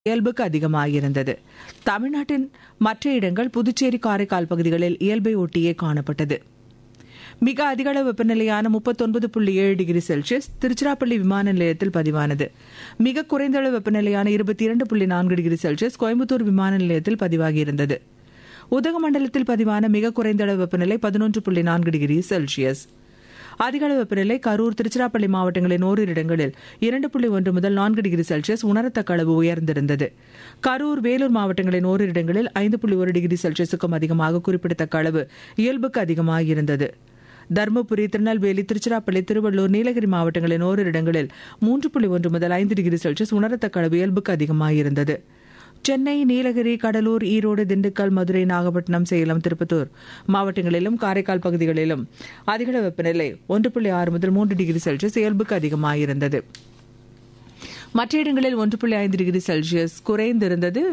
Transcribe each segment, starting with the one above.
இயல்புக்கு அதிகமாகியிருந்தது தமிழ்நாட்டின் மற்ற இடங்கள் புதுச்சேரி காரைக்கால் பகுதிகளில் இயல்பை ஒட்டியே காணப்பட்டது மிக அதிக அளவு வெப்பநிலையான முப்பத்தொன்பது புள்ளி ஏழு டிகிரி செல்சியஸ் திருச்சிராப்பள்ளி விமான நிலையத்தில் பதிவானது மிக குறைந்த அளவு வெப்பநிலையான இருபத்தி இரண்டு புள்ளி நான்கு டிகிரி செல்சியஸ் கோயம்புத்தூர் விமான நிலையத்தில் பதிவாகியிருந்தது உதகமண்டலத்தில் பதிவான மிக குறைந்த அளவு வெப்பநிலை பதினொன்று புள்ளி நான்கு டிகிரி செல்சியஸ் அதிக அளவு வெப்பநிலை கரூர் திருச்சிராப்பள்ளி மாவட்டங்களின் ஓரிரு இடங்களில் இரண்டு புள்ளி ஒன்று முதல் நான்கு டிகிரி செல்சியஸ் உணரத்தக்க அளவு உயர்ந்திருந்தது கரூர் வேலூர் மாவட்டங்களின் ஓரிரு இடங்களில் ஐந்து புள்ளி ஒரு டிகிரி செல்சியஸுக்கும் அதிகமாக குறிப்பிடத்தக்க அளவு இயல்புக்கு அதிகமாக இருந்தது தருமபுரி திருநெல்வேலி திருச்சிராப்பள்ளி திருவள்ளூர் நீலகிரி மாவட்டங்களின் ஓரிரு இடங்களில் மூன்று புள்ளி ஒன்று முதல் ஐந்து டிகிரி செல்சியஸ் உணரத்தக்க அளவு இயல்புக்கு அதிகமாக இருந்தது சென்னை நீலகிரி கடலூர் ஈரோடு திண்டுக்கல் மதுரை நாகப்பட்டினம் சேலம் திருப்பத்தூர் மாவட்டங்களிலும் காரைக்கால் பகுதிகளிலும் அதிக வெப்பநிலை ஒன்று புள்ளி ஆறு முதல் மூன்று டிகிரி செல்சியஸ் இயல்புக்கு அதிகமாக இருந்தது மற்ற இடங்களில் ஒன்று புள்ளி ஐந்து டிகிரி செல்சியஸ் குறைந்திருந்தது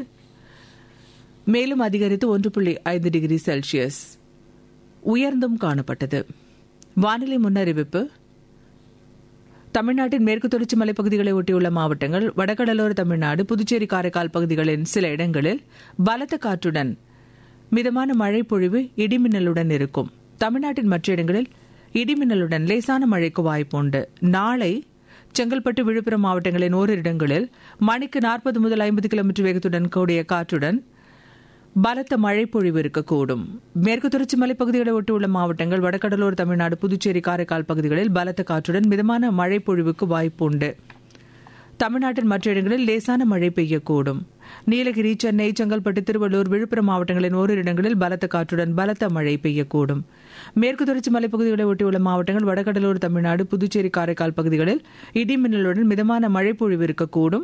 மேலும் அதிகரித்து ஒன்று புள்ளி ஐந்து டிகிரி செல்சியஸ் உயர்ந்தும் காணப்பட்டது வானிலை முன்னறிவிப்பு தமிழ்நாட்டின் மேற்கு தொடர்ச்சி மலைப்பகுதிகளை ஒட்டியுள்ள மாவட்டங்கள் வடகடலோர தமிழ்நாடு புதுச்சேரி காரைக்கால் பகுதிகளின் சில இடங்களில் பலத்த காற்றுடன் மிதமான மழை பொழிவு இடிமின்னலுடன் இருக்கும் தமிழ்நாட்டின் மற்ற இடங்களில் இடிமின்னலுடன் லேசான மழைக்கு வாய்ப்புண்டு நாளை செங்கல்பட்டு விழுப்புரம் மாவட்டங்களின் ஓரிரு இடங்களில் மணிக்கு நாற்பது முதல் ஐம்பது கிலோமீட்டர் வேகத்துடன் கூடிய காற்றுடன் பலத்த மழை பொழிவு இருக்கக்கூடும் மேற்கு தொடர்ச்சி மலைப்பகுதிகளை ஒட்டியுள்ள மாவட்டங்கள் வடகடலோர தமிழ்நாடு புதுச்சேரி காரைக்கால் பகுதிகளில் பலத்த காற்றுடன் மிதமான மழை பொழிவுக்கு வாய்ப்பு உண்டு தமிழ்நாட்டின் மற்ற இடங்களில் லேசான மழை பெய்யக்கூடும் நீலகிரி சென்னை செங்கல்பட்டு திருவள்ளூர் விழுப்புரம் மாவட்டங்களின் ஓரிரு இடங்களில் பலத்த காற்றுடன் பலத்த மழை பெய்யக்கூடும் மேற்கு தொடர்ச்சி மலைப்பகுதிகளை ஒட்டியுள்ள மாவட்டங்கள் வடகடலோர தமிழ்நாடு புதுச்சேரி காரைக்கால் பகுதிகளில் இடிமின்னலுடன் மிதமான மழை பொழிவு இருக்கக்கூடும்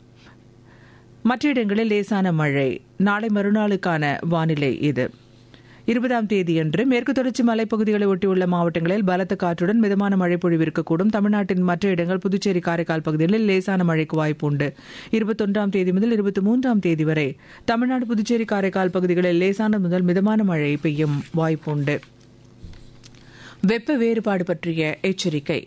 மற்ற இடங்களில் லேசான மழை நாளை மறுநாளுக்கான வானிலை இது இருபதாம் தேதியன்று மேற்கு தொடர்ச்சி மலைப்பகுதிகளை ஒட்டியுள்ள மாவட்டங்களில் பலத்த காற்றுடன் மிதமான மழை பொழிவு இருக்கக்கூடும் தமிழ்நாட்டின் மற்ற இடங்கள் புதுச்சேரி காரைக்கால் பகுதிகளில் லேசான மழைக்கு வாய்ப்பு உண்டு இருபத்தொன்றாம் தேதி முதல் இருபத்தி மூன்றாம் தேதி வரை தமிழ்நாடு புதுச்சேரி காரைக்கால் பகுதிகளில் லேசான முதல் மிதமான மழை பெய்யும் வாய்ப்புண்டு வெப்ப வேறுபாடு பற்றிய எச்சரிக்கை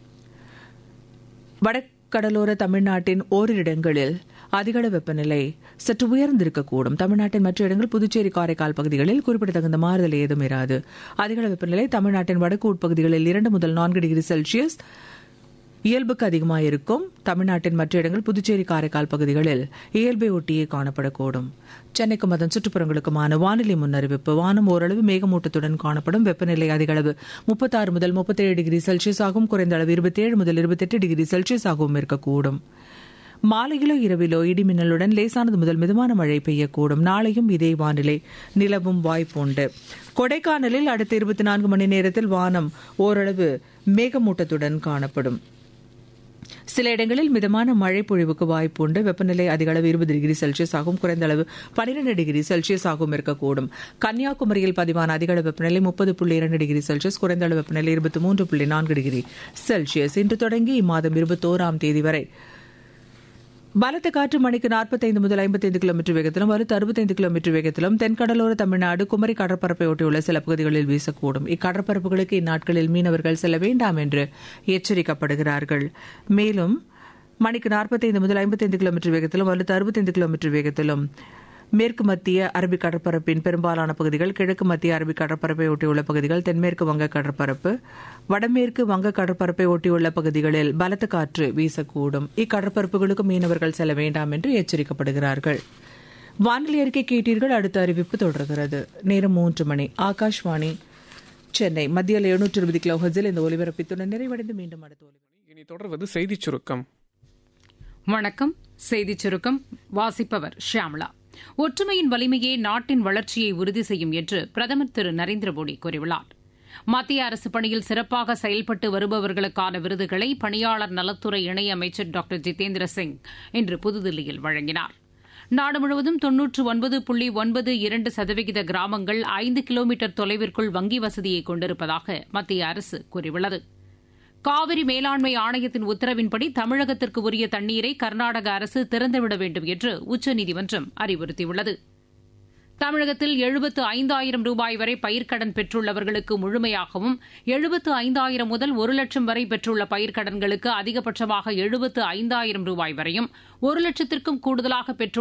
வடகடலோர தமிழ்நாட்டின் ஓரிரு இடங்களில் அதிகள வெப்பநிலை சற்று உயர்ந்திருக்கக்கூடும் தமிழ்நாட்டின் மற்ற இடங்கள் புதுச்சேரி காரைக்கால் பகுதிகளில் குறிப்பிடத்தகுந்த மாறுதல் ஏதும் இராது அதிகள வெப்பநிலை தமிழ்நாட்டின் வடக்கு உட்பகுதிகளில் இரண்டு முதல் நான்கு டிகிரி செல்சியஸ் இயல்புக்கு அதிகமாக இருக்கும் தமிழ்நாட்டின் மற்ற இடங்கள் புதுச்சேரி காரைக்கால் பகுதிகளில் இயல்பை ஒட்டியே காணப்படக்கூடும் சென்னைக்கும் அதன் சுற்றுப்புறங்களுக்குமான வானிலை முன்னறிவிப்பு வானம் ஓரளவு மேகமூட்டத்துடன் காணப்படும் வெப்பநிலை அதிக அளவு முப்பத்தாறு முதல் முப்பத்தேழு டிகிரி செல்சியஸ் ஆகும் குறைந்த அளவு இருபத்தேழு முதல் இருபத்தெட்டு டிகிரி செல்சியஸ் ஆகவும் இருக்கக்கூடும் மாலையிலோ இரவிலோ இடிமின்னலுடன் லேசானது முதல் மிதமான மழை பெய்யக்கூடும் நாளையும் இதே வானிலை நிலவும் வாய்ப்புண்டு கொடைக்கானலில் அடுத்த இருபத்தி நான்கு மணி நேரத்தில் வானம் ஓரளவு மேகமூட்டத்துடன் காணப்படும் சில இடங்களில் மிதமான மழை பொழிவுக்கு வாய்ப்பு உண்டு வெப்பநிலை அதிக அளவு இருபது டிகிரி செல்சியஸ் ஆகும் குறைந்த அளவு பனிரெண்டு டிகிரி செல்சியஸ் ஆகும் இருக்கக்கூடும் கன்னியாகுமரியில் பதிவான அதிக அளவு வெப்பநிலை முப்பது புள்ளி இரண்டு டிகிரி செல்சியஸ் குறைந்த அளவு வெப்பநிலை இருபத்தி மூன்று புள்ளி நான்கு டிகிரி செல்சியஸ் இன்று தொடங்கி இம்மாதம் இருபத்தோராம் தேதி வரை பலத்த காற்று மணிக்கு நாற்பத்தைந்து முதல் ஐம்பத்தைந்து கிலோமீட்டர் வேகத்திலும் வலுத்து அறுபத்தைந்து கிலோமீட்டர் வேகத்திலும் தென்கடலோர தமிழ்நாடு குமரி கடற்பரப்பை ஒட்டியுள்ள சில பகுதிகளில் வீசக்கூடும் இக்கடற்பரப்புகளுக்கு இந்நாட்களில் மீனவர்கள் செல்ல வேண்டாம் என்று எச்சரிக்கப்படுகிறார்கள் மேலும் மணிக்கு நாற்பத்தைந்து முதல் ஐம்பத்தைந்து கிலோமீட்டர் வேகத்திலும் வலுத்து அறுபத்தைந்து கிலோமீட்டர் வேகத்திலும் மேற்கு மத்திய அரபிக் கடற்பரப்பின் பெரும்பாலான பகுதிகள் கிழக்கு மத்திய அரபிக் கடற்பரப்பை ஒட்டியுள்ள பகுதிகள் தென்மேற்கு வங்க கடற்பரப்பு வடமேற்கு வங்க கடற்பரப்பை ஒட்டியுள்ள பகுதிகளில் பலத்த காற்று வீசக்கூடும் இக்கடற்பரப்புகளுக்கு மீனவர்கள் செல்ல வேண்டாம் என்று எச்சரிக்கப்படுகிறார்கள் வானிலை அறிக்கை கேட்டீர்கள் அடுத்த அறிவிப்பு தொடர்கிறது நேரம் மூன்று மணி ஆகாஷ்வாணி சென்னை மத்தியில் எழுநூற்று இருபது கிலோ ஹஜில் இந்த ஒலிபரப்பித்துடன் நிறைவடைந்து மீண்டும் அடுத்த ஒலிபரப்பு இனி தொடர்வது செய்திச் சுருக்கம் வணக்கம் செய்திச் சுருக்கம் வாசிப்பவர் ஷியாம்லா ஒற்றுமையின் வலிமையே நாட்டின் வளர்ச்சியை உறுதி செய்யும் என்று பிரதமர் திரு நரேந்திர மோடி கூறியுள்ளார் மத்திய அரசு பணியில் சிறப்பாக செயல்பட்டு வருபவர்களுக்கான விருதுகளை பணியாளர் நலத்துறை இணையமைச்சர் டாக்டர் ஜிதேந்திர சிங் இன்று புதுதில்லியில் வழங்கினார் நாடு முழுவதும் தொன்னூற்று ஒன்பது புள்ளி ஒன்பது இரண்டு சதவிகித கிராமங்கள் ஐந்து கிலோமீட்டர் தொலைவிற்குள் வங்கி வசதியை கொண்டிருப்பதாக மத்திய அரசு கூறியுள்ளது காவிரி மேலாண்மை ஆணையத்தின் உத்தரவின்படி தமிழகத்திற்கு உரிய தண்ணீரை கர்நாடக அரசு திறந்துவிட வேண்டும் என்று உச்சநீதிமன்றம் அறிவுறுத்தியுள்ளது தமிழகத்தில் எழுபத்து ஐந்தாயிரம் ரூபாய் வரை பயிர்க்கடன் பெற்றுள்ளவர்களுக்கு முழுமையாகவும் எழுபத்து ஐந்தாயிரம் முதல் ஒரு லட்சம் வரை பெற்றுள்ள பயிர்க்கடன்களுக்கு அதிகபட்சமாக எழுபத்து ஐந்தாயிரம் ரூபாய் வரையும் ஒரு லட்சத்திற்கும் கூடுதலாக பெற்றுள்ள